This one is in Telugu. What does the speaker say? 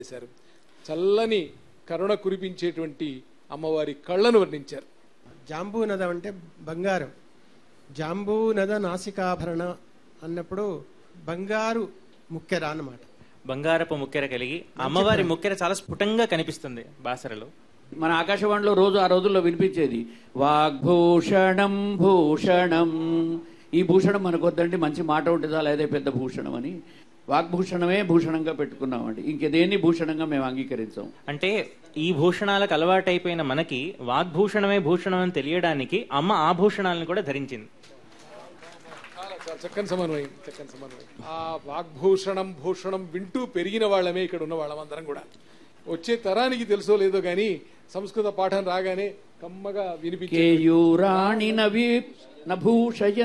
చేశారు చల్లని కరుణ కురిపించేటువంటి అమ్మవారి కళ్ళను వర్ణించారు జాంబూ నద అంటే బంగారం జాంబూ నద నాసికాభరణ అన్నప్పుడు బంగారు ముక్కెర అన్నమాట బంగారపు ముక్కెర కలిగి అమ్మవారి ముక్కెర చాలా స్ఫుటంగా కనిపిస్తుంది బాసరలో మన ఆకాశవాణిలో రోజు ఆ రోజుల్లో వినిపించేది వాగ్భూషణం భూషణం ఈ భూషణం మనకొద్దండి మంచి మాట ఉంటుందా లేదా పెద్ద భూషణం అని వాగ్భూషణమే భూషణంగా పెట్టుకున్నామండి ఇంకేదేన్ని భూషణంగా మేము అంగీకరించాం అంటే ఈ భూషణాలకు అలవాటైపోయిన మనకి వాగ్భూషణమే భూషణం అని తెలియడానికి అమ్మ ఆభూషణాలను కూడా ధరించింది చాలా చాలా చక్కని సమన్వయం చక్కని సమన్వయం ఆ వాగ్భూషణం భూషణం వింటూ పెరిగిన వాళ్ళమే ఇక్కడ ఉన్న వాళ్ళమందరం కూడా వచ్చే తరానికి తెలుసో లేదో గాని సంస్కృత పాఠం రాగానే కమ్మగా వినిపించే కేయూరాణి నవీ నభూషయ